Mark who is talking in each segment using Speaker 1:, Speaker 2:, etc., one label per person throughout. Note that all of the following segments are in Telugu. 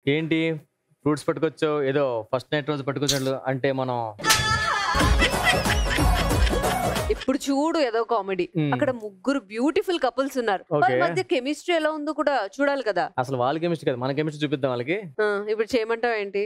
Speaker 1: ఏంటి ఫ్రూట్స్ పట్టుకొచ్చావు ఏదో ఫస్ట్ నైట్ రోజు పట్టుకొచ్చినట్లు అంటే మనం
Speaker 2: ఇప్పుడు చూడు ఏదో కామెడీ
Speaker 1: మ్మ్.
Speaker 2: అక్కడ ముగ్గురు బ్యూటిఫుల్ కపుల్స్ ఉన్నారు వాళ్ళ
Speaker 1: Okay.
Speaker 2: మధ్య కెమిస్ట్రీ ఎలా ఉందో కూడా చూడాలి కదా
Speaker 1: అసలు వాళ్ళ కెమిస్ట్రీ కదా మన కెమిస్ట్రీ చూపిద్దాం వాళ్ళకి
Speaker 2: ఆ, ఇప్పుడు చేయమంటావు ఏంటి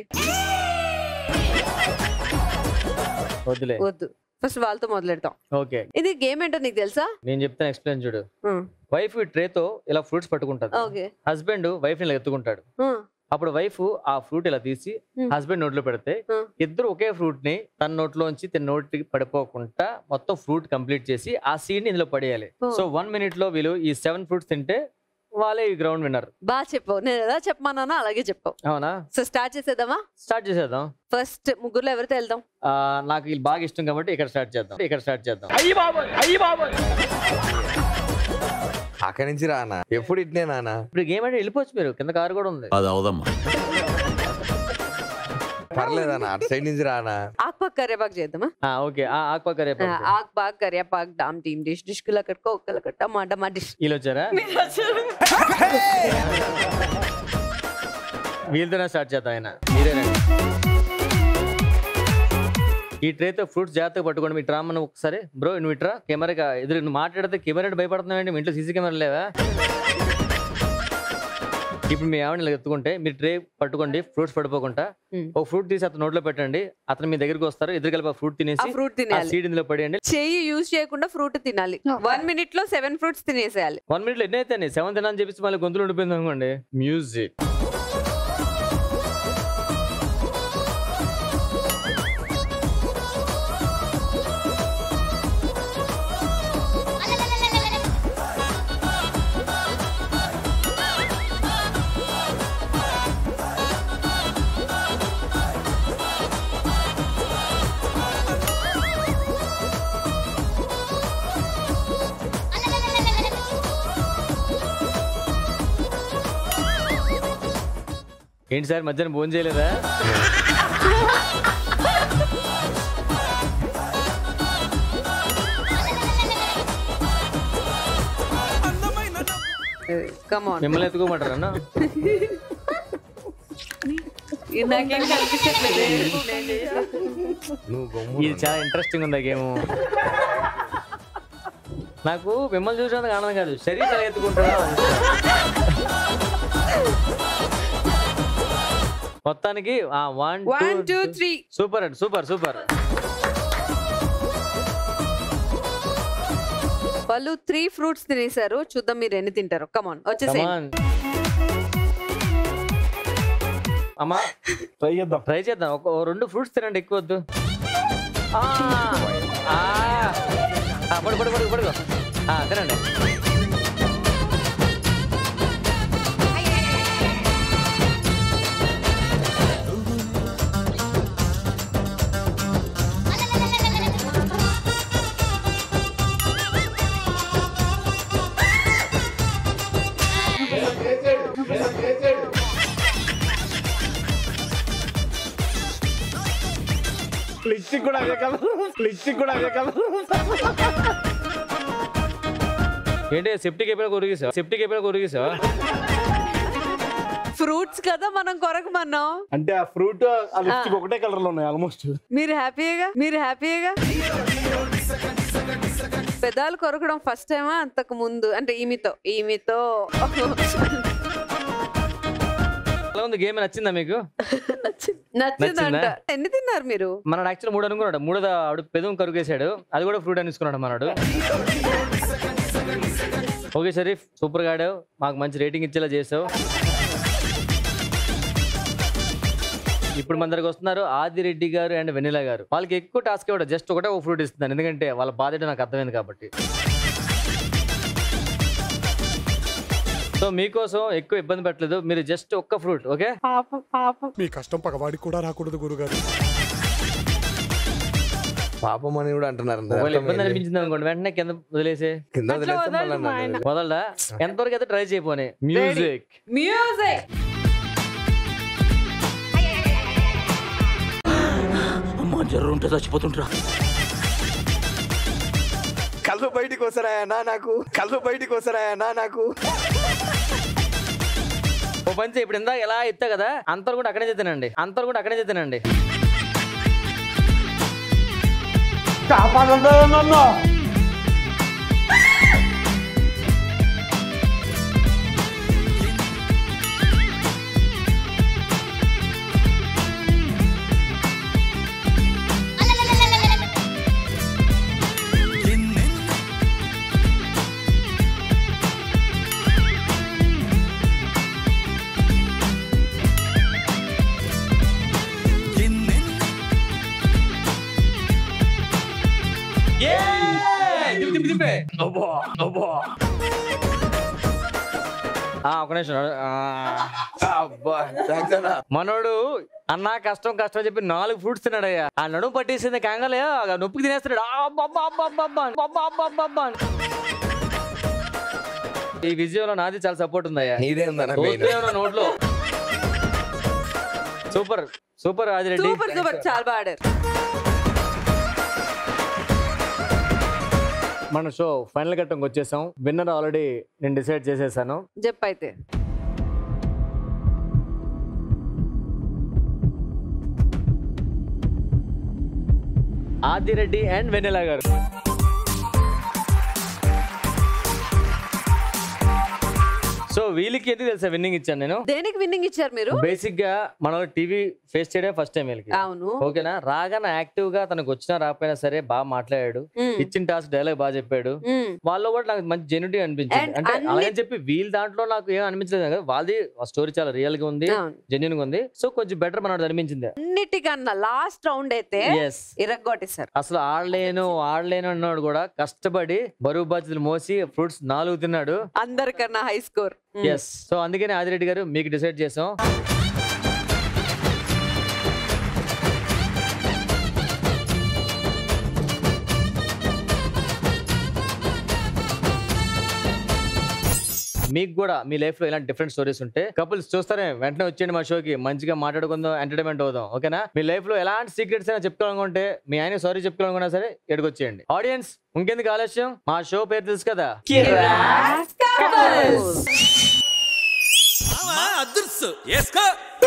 Speaker 1: వద్దులే
Speaker 2: వద్దు ఫస్ట్ వాళ్ళతో మొదలెడతాం
Speaker 1: ఓకే
Speaker 2: ఇది గేమ్ ఏంటో నీకు తెలుసా
Speaker 1: నేను చెప్తాను ఎక్స్ప్లెయిన్ చూడు
Speaker 2: ఆ,
Speaker 1: వైఫ్ ట్రేతో ఇలా ఫ్రూట్స్ పట్టుకుంటది
Speaker 2: ఓకే
Speaker 1: హస్బెండ్ వైఫ్ ని ఇలా ఎత్తుకుంటాడు
Speaker 2: ఆ,
Speaker 1: అప్పుడు వైఫ్ ఆ ఫ్రూట్ ఇలా తీసి
Speaker 2: Hmm.
Speaker 1: హస్బెండ్ నోట్లో పెడితే
Speaker 2: Hmm.
Speaker 1: ఇద్దరు ఒకే ఫ్రూట్ ని తన నోట్లోంచి తన నోటికి పడిపోకుండా మొత్తం ఫ్రూట్ కంప్లీట్ చేసి ఆ సీడ్ ని ఇందులో పడేయాలి
Speaker 2: Oh.
Speaker 1: సో వన్ మినిట్ లో వీళ్ళు ఈ సెవెన్ ఫ్రూట్స్ తింటే వాళ్ళే ఈ గ్రౌండ్ విన్నర్
Speaker 2: బాగా చెప్పావు నేను ఎలా చెప్పమన్నానో అలాగే చెప్పావు
Speaker 1: అవునా
Speaker 2: సో స్టార్ట్ చేసేద్దామా
Speaker 1: స్టార్ట్ చేసేద్దాం
Speaker 2: ఫస్ట్ ముగ్గురులో ఎవరితో వెళ్దాం
Speaker 1: ఆ, నాకు వీళ్ళు బాగా ఇష్టం కాబట్టి ఇక్కడ స్టార్ట్ చేద్దాం ఇక్కడ స్టార్ట్ చేద్దాం
Speaker 3: అక్కడి నుంచి రానా ఎప్పుడు ఇట్నే నానా
Speaker 1: ఇప్పుడు గేమ్ అంటే వెళ్ళిపోవచ్చు మీరు కింద కారు కూడా ఉంది
Speaker 4: అది అవదమ్మా
Speaker 3: పర్లేదన్నా అటు సైడ్ నుంచి రానా
Speaker 2: ఆక్ పాక్ కరేపాక్ చేద్దామా
Speaker 1: ఆ, ఓకే ఆ, ఆకుపక్క రేపు
Speaker 2: ఆ, ఆక్ పాక్ కరేపాక్ డామ్ టీమ్ డిష్ డిష్ కుల కట్టుకో ఒక్కల కట్ట మా డమా డిష్
Speaker 1: వీళ్ళు వచ్చారా వీళ్ళతోనే స్టార్ట్ చేద్దాం ఆయన మీరేనండి ఈ ట్రేతో ఫ్రూట్స్ జాగ్రత్తగా పట్టుకోండి మీ డ్రామాను ఒకసారి బ్రో నువ్వు ఇట్రా కెమెరా ఎదురు నువ్వు మాట్లాడితే కెమెరా భయపడుతున్నావు మీ ఇంట్లో సీసీ కెమెరా లేవా ఇప్పుడు మీ ఆవిడ ఇలా ఎత్తుకుంటే మీరు ట్రే పట్టుకోండి ఫ్రూట్స్ పడిపోకుండా
Speaker 2: Hmm.
Speaker 1: ఒక ఫ్రూట్ తీసి అతను నోట్లో పెట్టండి అతను మీ దగ్గరికి వస్తారు ఎదురు కలిపి ఆ ఫ్రూట్
Speaker 2: ఆ
Speaker 1: తినేసి
Speaker 2: ఫ్రూట్
Speaker 1: ఆ
Speaker 2: తినేయాలి
Speaker 1: సీడ్ ఇందులో పడేయండి
Speaker 2: చెయ్యి యూజ్ చేయకుండా ఫ్రూట్ తినాలి వన్ మినిట్ లో సెవెన్ ఫ్రూట్స్ తినేసేయాలి
Speaker 1: వన్ మినిట్ లో ఎన్ని అయితే సెవెంత్ అని చెప్పేసి మళ్ళీ గొంతులు ఉండిపోయింది అనుకోండి మ్యూజిక్ ఏంటి సార్ మధ్యాహ్నం భోజనం చేయలేదా
Speaker 2: కమాన్
Speaker 1: మిమ్మల్ని ఎత్తుకోమంటారా అన్న
Speaker 2: నాకేం కనిపించట్లేదు
Speaker 3: నువ్వు గమ్ము
Speaker 1: ఇది చాలా ఇంట్రెస్టింగ్ ఉంది గేమ్ నాకు మిమ్మల్ని చూసినందుకు ఆనందం కాదు శరీరం ఎలా ఎత్తుకుంటాడో అని మొత్తానికి one
Speaker 2: one two three
Speaker 1: super అండి సూపర్ సూపర్
Speaker 2: వాళ్ళు త్రీ ఫ్రూట్స్ తినేశారు చూద్దాం మీరు ఎన్ని తింటారు కమాన్ వచ్చేసి
Speaker 1: కమాన్ అమ్మా
Speaker 5: ట్రై చేద్దాం
Speaker 1: ట్రై చేద్దాం ఒక ఓ రెండు ఫ్రూట్స్ తినండి ఎక్కువ వద్దు ఆ, ఆ. ఆ, పడు పడు పడు పడుకో ఆ, తినండి
Speaker 5: లిప్స్టిక్ కూడా అదే కలర్ లిప్స్టిక్ కూడా అదే కలర్
Speaker 1: ఏంటి సెప్టిక్ అయిపోయినా కొరిగేసావా సెప్టిక్ అయిపోయినా కొరిగేసావా
Speaker 2: ఫ్రూట్స్ కదా మనం కొరకమన్నాం
Speaker 5: అంటే ఆ ఫ్రూట్ ఆ లిప్స్టిక్ ఒకటే కలర్ లో ఉన్నాయి ఆల్మోస్ట్
Speaker 2: మీరు హ్యాపీగా మీరు హ్యాపీగా పెదాలు కొరకడం ఫస్ట్ టైమా అంతకు ముందు అంటే ఈమెతో ఈమెతో
Speaker 1: అలా ఉంది గేమ్ నచ్చిందా మీకు
Speaker 2: నచ్చిందంట
Speaker 1: నచ్చిందా?
Speaker 2: ఎన్ని తిన్నారు మీరు
Speaker 1: మనడు యాక్చువల్ మూడు అనుకున్నాడు మూడోది ఆవిడ పెదం కరుగేశాడు అది కూడా ఫ్రూట్ అనేసుకున్నాడు మనడు ఓకే షరీఫ్ సూపర్ గా ఆడావు మాకు మంచి రేటింగ్ ఇచ్చేలా చేసావు ఇప్పుడు మన దగ్గరకు వస్తున్నారు ఆదిరెడ్డి గారు అండ్ వెనిలా గారు వాళ్ళకి ఎక్కువ టాస్క్ ఇవ్వడం జస్ట్ ఒకటే ఒక ఫ్రూట్ ఇస్తున్నాను ఎందుకంటే వాళ్ళ బాధ ఏంటో నాకు అర్థమైంది కాబట్టి సో మీకోసం ఎక్కువ ఇబ్బంది పెట్టలేదు మీరు జస్ట్ ఒక్క ఫ్రూట్ ఓకే
Speaker 6: మీ కష్టం పగవాడికి కూడా రాకూడదు గురుగారు
Speaker 3: పాపం అని కూడా అంటున్నారు
Speaker 1: ఒకవేళ ఇబ్బంది అనిపించింది అనుకోండి వెంటనే కింద వదిలేసే
Speaker 3: కింద వదిలేస్తే మళ్ళీ నన్ను
Speaker 1: మొదలడా ఎంతవరకు అయితే ట్రై చేయపోనే మ్యూజిక్
Speaker 2: మ్యూజిక్
Speaker 4: అమ్మా జర్రు ఉంటే చచ్చిపోతుంటరా
Speaker 3: కళ్ళు బయటికి వస్తారాయనా నాకు కళ్ళు బయటికి వస్తారాయనా నాకు
Speaker 1: ఓ పంచి ఇప్పుడు ఇందాక ఎలా ఎత్తా కదా అంతరు కూడా అక్కడే తినండి అంతరు కూడా అక్కడే తినండి ఆ, ఒక నిమిషం ఆ, అబ్బా. మనోడు అన్నా కష్టం కష్టం అని చెప్పి నాలుగు ఫ్రూట్స్ తిన్నాడయ్యా ఆ నడుము పట్టేసింది కంగలే ఆ నొప్పికి తినేస్తున్నాడు ఆ, అబ్బబ్బా, అబ్బబ్బా, అబ్బా, అబ్బబ్బా, అబ్బబ్బా, అబ్బా. ఈ విజయంలో నాది చాలా సపోర్ట్ ఉందయ్యా
Speaker 3: నీదే ఉందన్న మెయిన్
Speaker 1: తోస్తే ఉన్న నోట్లో super super Adireddy
Speaker 2: super super చాలా బాగా ఆడారు
Speaker 1: మన షో ఫైనల్ ఘట్టంకి వచ్చేసాం విన్నర్ ఆల్రెడీ నేను డిసైడ్ చేసేసాను
Speaker 2: చెప్పైతే
Speaker 1: ఆదిరెడ్డి అండ్ వెన్నెలా గారు సో వీళ్ళకి ఎందుకు తెలుసా విన్నింగ్ ఇచ్చాను నేను
Speaker 2: దేనికి విన్నింగ్ ఇచ్చారు మీరు
Speaker 1: బేసిక్ గా మన టీవీ ఫేస్ చేయడం ఫస్ట్ టైం వీళ్ళకి
Speaker 2: అవును
Speaker 1: ఓకేనా రాగానే యాక్టివ్ గా తనకు వచ్చినా రాకపోయినా సరే బాగా మాట్లాడాడు
Speaker 2: మ్మ్.
Speaker 1: ఇచ్చిన టాస్క్ డైలాగ్ బాగా చెప్పాడు
Speaker 2: మ్మ్.
Speaker 1: వాళ్ళు కూడా నాకు మంచి జెన్యుటీ అనిపించింది
Speaker 2: And
Speaker 1: అంటే
Speaker 2: అన్ని-
Speaker 1: అలాగని చెప్పి వీళ్ళ దాంట్లో నాకు ఏం అనిపించలేదు కదా వాళ్ళది స్టోరీ చాలా రియల్ గా ఉంది
Speaker 2: అవును.
Speaker 1: జెన్యున్ గా ఉంది సో కొంచెం బెటర్ మనోడు అనిపించింది
Speaker 2: అన్నిటికన్నా లాస్ట్ రౌండ్ అయితే
Speaker 1: ఎస్
Speaker 2: ఇరగ్గొట్టేశారు
Speaker 1: అసలు ఆడలేను ఆడలేను అన్నాడు కూడా కష్టపడి బరువు బాధ్యతలు మోసి ఫ్రూట్స్ నాలుగు తిన్నాడు
Speaker 2: అందరికన్నా హై స్కోర్
Speaker 1: ఎస్ సో అందుకనే ఆదిరెడ్డి గారు మీకు డిసైడ్ చేసాం మీకు కూడా మీ లైఫ్ లో ఇలాంటి డిఫరెంట్ స్టోరీస్ ఉంటే కపుల్స్ చూస్తారే వెంటనే వచ్చేయండి మా షోకి మంచిగా మాట్లాడుకుందాం ఎంటర్టైన్మెంట్ అవుదాం ఓకేనా మీ లైఫ్ లో ఎలాంటి సీక్రెట్స్ అయినా చెప్పుకోవాలనుకుంటే మీ ఆయన సారీ చెప్పుకోవాలనుకున్నా సరే ఎడుకొచ్చేయండి ఆడియన్స్ ఇంకెందుకు ఆలస్యం మా షో పేరు తెలుసు కదా
Speaker 2: Couples.
Speaker 4: అదృశ్యం